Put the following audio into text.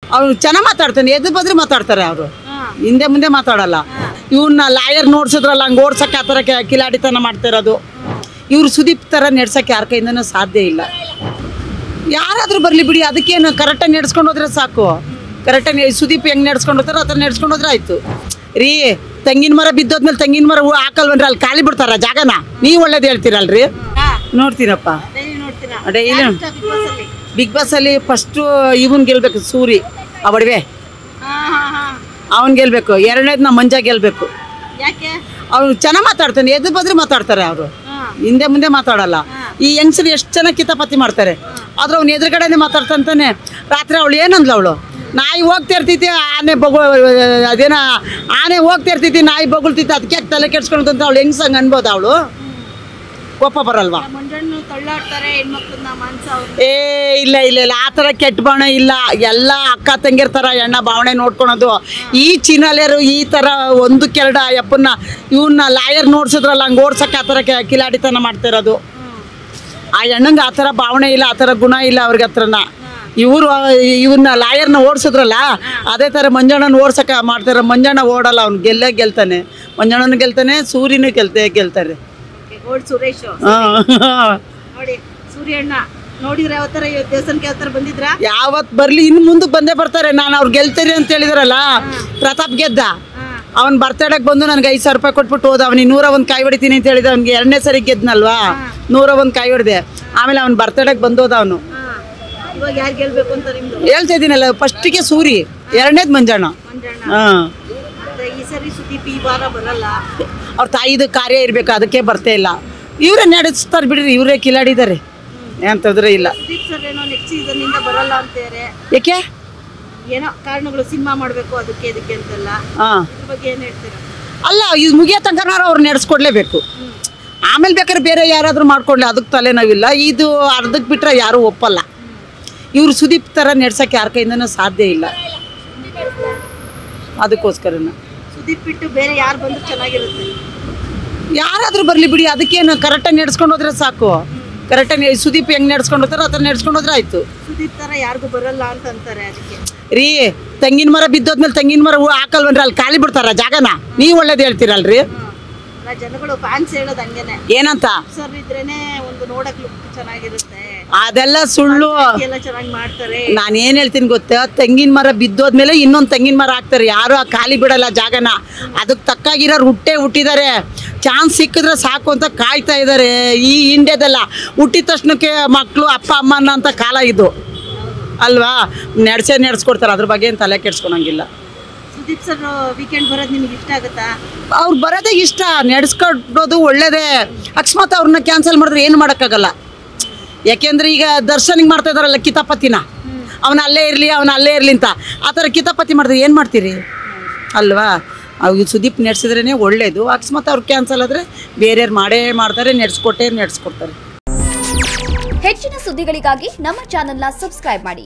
ಅವ್ರು ಚೆನ್ನಾಗಿ ಮಾತಾಡ್ತಾನೆ ಎದ್ದು ಬದ್ರೆ ಮಾತಾಡ್ತಾರೆ ಅವರು ಹಿಂದೆ ಮುಂದೆ ಮಾತಾಡಲ್ಲ ಇವನ್ನ ಲಾಯರ್ ನೋಡ್ಸಿದ್ರಲ್ಲ ಹಂಗೆ ಓಡ್ಸಕ್ಕೆ ಆ ಥರ ಕೆ- ಕಿಲಾಡಿತನ ಮಾಡ್ತಿರೋದು ಇವ್ರು ಸುದೀಪ್ ಥರ ನಡ್ಸಕ್ಕೆ ಯಾರ ಕೈಯಿಂದನೂ ಸಾಧ್ಯ ಇಲ್ಲ ಯಾರಾದರೂ ಬರಲಿ ಬಿಡಿ ಅದಕ್ಕೇನು ಕರೆಕ್ಟಾಗಿ ನಡ್ಸ್ಕೊಂಡು ಹೋದ್ರೆ ಸಾಕು ಕರೆಕ್ಟಾಗಿ ಸುದೀಪ್ ಹೆಂಗೆ ನಡ್ಸ್ಕೊಂಡು ಹೋಗ್ತಾರೋ ಆ ಥರ ನಡ್ಸ್ಕೊಂಡು ಹೋದ್ರೆ ಆಯಿತು ರೀ ತೆಂಗಿನ ಮರ ಬಿದ್ದೋದ್ಮೇಲೆ ತೆಂಗಿನ ಮರ ಹೂ ಹಾಕಲ್ವನ್ರಿ ಅಲ್ಲಿ ಖಾಲಿ ಬಿಡ್ತಾರ ಜಾಗನ ನೀವು ಒಳ್ಳೇದು ಹೇಳ್ತೀರಲ್ರಿ ನೋಡ್ತೀನಪ್ಪ ಡೈಲಿ ಬಿಗ್ ಬಾಸಲ್ಲಿ ಫಸ್ಟು ಇವನ್ ಗೆಲ್ಬೇಕು ಸೂರಿ ಆ ಒಡವೆ ಅವನ್ ಗೆಲ್ಬೇಕು ಎರಡನೇದು ನಮ್ಮ ಮಂಜ ಗೆಲ್ಬೇಕು ಯಾಕೆ ಅವ್ರು ಚೆನ್ನಾಗಿ ಮಾತಾಡ್ತಾನೆ ಎದ್ದು ಬದ್ರೆ ಮಾತಾಡ್ತಾರೆ ಅವರು ಹಿಂದೆ ಮುಂದೆ ಮಾತಾಡಲ್ಲ ಈ ಹೆಂಗಸರು ಎಷ್ಟು ಚೆನ್ನಾಗಿ ಕಿತಾಪತಿ ಮಾಡ್ತಾರೆ ಆದ್ರೆ ಅವ್ನು ಎದುರುಗಡೆನೆ ಮಾತಾಡ್ತಂತಾನೆ ರಾತ್ರಿ ಅವಳು ಏನಂದ್ಲು ಅವಳು ನಾಯಿ ಹೋಗ್ತಾ ಇರ್ತೈತಿ ಆನೆ ಬಗು ಅದೇನ ಆನೆ ಹೋಗ್ತಾ ಇರ್ತೈತಿ ನಾಯಿ ಬಗುಳ್ತೈತಿ ಅದಕ್ಕೆ ತಲೆ ಕೆಡ್ಸ್ಕೊಂತ ಅವಳು ಹೆಂಗ್ಸಂಗೆ ಅನ್ಬೋದು ಅವಳು ಕೋಪ ಬರಲ್ವಾ ಮಂಜಣ್ಣು ತಳ್ಳಾಡ್ತಾರೆ ಹೆಣ್ಮಕ್ಳನ್ನ ಮಾನ್ಸ ಅವ್ರು ಏ ಇಲ್ಲ ಇಲ್ಲ ಇಲ್ಲ ಆ ಥರ ಕೆಟ್ಟ ಬಾಣ ಇಲ್ಲ ಎಲ್ಲ ಅಕ್ಕ ತಂಗಿರ್ ಥರ ಎಣ್ಣ ಭಾವನೆ ನೋಡ್ಕೊಳೋದು ಈ ಚಿನಾಲೆಯರು ಈ ಥರ ಒಂದು ಕೆರಡ ಯಪ್ಪನ್ನ ಇವನ್ನ ಲಾಯರ್ ನೋಡ್ಸಿದ್ರಲ್ಲ ಹಂಗೆ ಓಡ್ಸಕ್ಕೆ ಆ ಥರ ಕೆ- ಕಿಲಾಡಿತನ ಮಾಡ್ತಿರೋದು ಆ ಹೆಣ್ಣಂಗೆ ಆ ಥರ ಭಾವನೆ ಇಲ್ಲ ಆ ಥರ ಗುಣ ಇಲ್ಲ ಅವ್ರಿಗೆ ಹತ್ರನ ಇವರು ಇವನ್ನ ಲಾಯರ್ನ ಓಡಿಸಿದ್ರಲ್ಲ ಅದೇ ಥರ ಮಂಜಣ್ಣನ ಓಡ್ಸಕ್ಕೆ ಮಾಡ್ತಾರೆ ಮಂಜಣ್ಣ ಓಡಲ್ಲ ಅವ್ನು ಗೆಲ್ಲೇ ಗೆಲ್ತಾನೆ ಮಂಜಣ್ಣನ ಗೆಲ್ತಾನೆ ಸೂರ್ಯನೂ ಗೆಲ್ತೆ ಗೆಲ್ತಾರೆ ಗೋಲ್ಡ್ ಸುರೇಶ್ ಹಾಂ ನೋಡಿ ಸೂರ್ಯಣ್ಣ ನೋಡಿದ್ರೆ ಯಾವ ತರ ದೇವಸ್ಥಾನಕ್ಕೆ ಯಾವ ತರ ಬಂದಿದ್ರ ಯಾವತ್ ಬರ್ಲಿ ಇನ್ನು ಮುಂದಕ್ಕೆ ಬಂದೇ ಬರ್ತಾರೆ ನಾನು ಅವ್ರು ಗೆಲ್ತೀರಿ ಅಂತ ಹೇಳಿದ್ರಲ್ಲ ಪ್ರತಾಪ್ ಗೆದ್ದ ಅವ್ನ ಬರ್ತಡೇಗೆ ಬಂದು ನನಗೆ ಐದು ಸಾವಿರ ರೂಪಾಯಿ ಕೊಟ್ಬಿಟ್ಟು ಹೋದ ಅವ್ನಿಗೆ ನೂರ ಒಂದು ಕಾಯಿ ಹೊಡಿತೀನಿ ಅಂತ ಹೇಳಿದ ಅವ್ನಿಗೆ ಎರಡನೇ ಸರಿ ಗೆದ್ನಲ್ವಾ ನೂರ ಒಂದು ಕಾಯಿ ಹೊಡೆದೆ ಆಮೇಲೆ ಅವ್ನ ಬರ್ತಡೇಗೆ ಬಂದೋದ ಅವನು ಇವಾಗ ಯಾರು ಗೆಲ್ಬೇಕು ಅಂತ ನಿಮ್ದು ಹೇಳ್ತಾ ಇದ್ದೀನಲ್ಲ ಫಸ್ಟಿಗೆ ಸೂರಿ ಎರಡನೇದು ಮಂಜಣ್ಣ ಮಂಜಣ್ಣ ಹಾಂ ಮತ್ತೆ ಈ ಸರಿ ಸುದೀಪ್ ಈ ವಾರ ಬರಲ್ಲ ಅವ್ರ ತಾಯಿದು ಕಾರ್ಯ ಇರಬೇಕು ಅದಕ್ಕೆ ಬರ್ತೇ ಇಲ್ಲ ಇವರೇ ನಡೆಸ್ತಾರೆ ಬಿಡ್ರಿ ಇವರೇ ಕಿಲಾಡಿದ್ದಾರೆ ಅಂತಂದ್ರೆ ಇಲ್ಲ ಸುದೀಪ್ ಸರ್ ಏನೋ ನೆಕ್ಸ್ಟ್ ಸೀಸನ್ ಇಂದ ಬರಲ್ಲ ಅಂತಾರೆ ಯಾಕೆ ಏನೋ ಕಾರಣಗಳು ಸಿನಿಮಾ ಮಾಡ್ಬೇಕು ಅದಕ್ಕೆ ಇದಕ್ಕೆ ಅಂತೆಲ್ಲ ಹಾಂ ಇದ್ರ ಬಗ್ಗೆ ಏನ್ ಹೇಳ್ತೀರಾ ಅಲ್ಲ ಇದು ಮುಗಿಯೋ ತನಕನಾರು ಅವ್ರು ನಡೆಸ್ಕೊಡ್ಲೇಬೇಕು ಆಮೇಲೆ ಬೇಕಾದ್ರೆ ಬೇರೆ ಯಾರಾದರೂ ಮಾಡ್ಕೊಳ್ಳಿ ಅದಕ್ಕೆ ತಲೆನೋವಿಲ್ಲ ಇದು ಅರ್ಧಕ್ಕೆ ಬಿಟ್ಟರೆ ಯಾರೂ ಒಪ್ಪಲ್ಲ ಇವರು ಸುದೀಪ್ ಥರ ನಡ್ಸೋಕ್ಕೆ ಯಾರ ಕೈಯಿಂದನೂ ಸಾಧ್ಯ ಇಲ್ಲ ಅದಕ್ಕೋಸ್ಕರನ ಸುದೀಪ್ ಬಿಟ್ಟು ಬೇರೆ ಯಾರು ಬಂದ್ರು ಚೆನ್ನಾಗಿರುತ್ತೆ ಯಾರಾದರೂ ಬರಲಿ ಬಿಡಿ ಅದಕ್ಕೇನು ಕರೆಕ್ಟಾಗಿ ನಡ್ಸ್ಕೊಂಡು ಹೋದ್ರೆ ಸಾಕು ಕರೆಕ್ಟಾಗಿ ಸುದೀಪ್ ಹೆಂಗೆ ನಡ್ಸ್ಕೊಂಡು ಹೋಗ್ತಾರೋ ಆ ಥರ ನಡ್ಸ್ಕೊಂಡು ಹೋದ್ರೆ ಆಯಿತು ಸುದೀಪ್ ತರ ಯಾರಿಗೂ ಬರಲ್ಲ ಅಂತ ಅಂತಾರೆ ಅದಕ್ಕೆ ರೀ ತೆಂಗಿನ ಮರ ಬಿದ್ದೋದ್ಮೇಲೆ ತೆಂಗಿನ ಮರ ಹೂ ಹಾಕಲ್ವನ್ರಿ ಅಲ್ಲಿ ಖಾಲಿ ಬಿಡ್ತಾರ ಜಾಗನ ನೀವು ಒಳ್ಳೇದು ಹೇಳ್ತೀರಲ್ರಿ ಅಲ್ಲ, ಜನಗಳು ಫ್ಯಾನ್ಸ್ ಹೇಳೋದು ಹಂಗೇನೆ ಏನಂತ ಸರ್ ಇದ್ರೇನೆ ಒಂದು ನೋಡಕ್ ಲುಕ್ ಚೆನ್ನಾಗಿರುತ್ತೆ ಅದೆಲ್ಲ ಸುಳ್ಳು ಎಲ್ಲ ಚೆನ್ನಾಗಿ ಮಾಡ್ತಾರೆ ನಾನು ಏನು ಹೇಳ್ತೀನಿ ಗೊತ್ತಾ ತೆಂಗಿನ ಮರ ಬಿದ್ದೋದ್ಮೇಲೆ ಇನ್ನೊಂದು ತೆಂಗಿನ ಮರ ಹಾಕ್ತಾರೆ ಯಾರು ಆ ಖಾಲಿ ಬಿಡಲ್ಲ ಜಾಗನ ಅದಕ್ಕೆ ತಕ್ಕಾಗಿರೋರು ಹುಟ್ಟೆ ಹುಟ್ಟಿದ್ದಾರೆ ಚಾನ್ಸ್ ಸಿಕ್ಕಿದ್ರೆ ಸಾಕು ಅಂತ ಕಾಯ್ತಾ ಇದ್ದಾರೆ ಈ ಇಂಡಿಯಾದಲ್ಲ ಹುಟ್ಟಿದ ತಕ್ಷಣಕ್ಕೆ ಮಕ್ಕಳು ಅಪ್ಪ ಅಮ್ಮನ ಅಂತ ಕಾಲ ಇದು ಅಲ್ವಾ ನಡೆಸೇ ನಡೆಸ್ಕೊಡ್ತಾರೆ ಅದ್ರ ಬಗ್ಗೆ ಏನು ತಲೆ ಕೆಡ್ಸ್ಕೊಳಂಗಿಲ್ಲ ಸುದೀಪ್ ಸರ್ ವೀಕೆಂಡ್ ಬರೋದು ನಿಮ್ಗೆ ಇಷ್ಟ ಆಗುತ್ತಾ ಅವ್ರು ಬರೋದೇ ಇಷ್ಟ ನಡೆಸ್ಕೊಡೋದು ಒಳ್ಳೇದೇ ಅಕಸ್ಮಾತ್ ಅವ್ರನ್ನ ಕ್ಯಾನ್ಸಲ್ ಮಾಡಿದ್ರೆ ಏನು ಮಾಡೋಕ್ಕಾಗಲ್ಲ ಯಾಕೆಂದ್ರೆ ಈಗ ದರ್ಶನಿಗೆ ಮಾಡ್ತಾ ಇದಾರಲ್ಲ ಕಿತಾಪತಿನ ಅವನ ಅಲ್ಲೇ ಇರಲಿ ಅವನ ಅಲ್ಲೇ ಇರಲಿ ಅಂತ ಆ ಥರ ಕಿತಾಪತಿ ಮಾಡಿದ್ರೆ ಏನು ಮಾಡ್ತೀರಿ ಅಲ್ವಾ ಅವು ಸುದೀಪ್ ನಡೆಸಿದ್ರೇ ಒಳ್ಳೇದು ಅಕಸ್ಮಾತ್ ಅವ್ರು ಕ್ಯಾನ್ಸಲ್ ಆದರೆ ಬೇರೆಯವ್ರು ಮಾಡೇ ಮಾಡ್ತಾರೆ ನಡೆಸ್ಕೊಟ್ಟೇ ನಡೆಸ್ಕೊಡ್ತಾರೆ ಹೆಚ್ಚಿನ ಸುದ್ದಿಗಳಿಗಾಗಿ ನಮ್ಮ ಚಾನೆಲ್ನ ಸಬ್ಸ್ಕ್ರೈಬ್ ಮಾಡಿ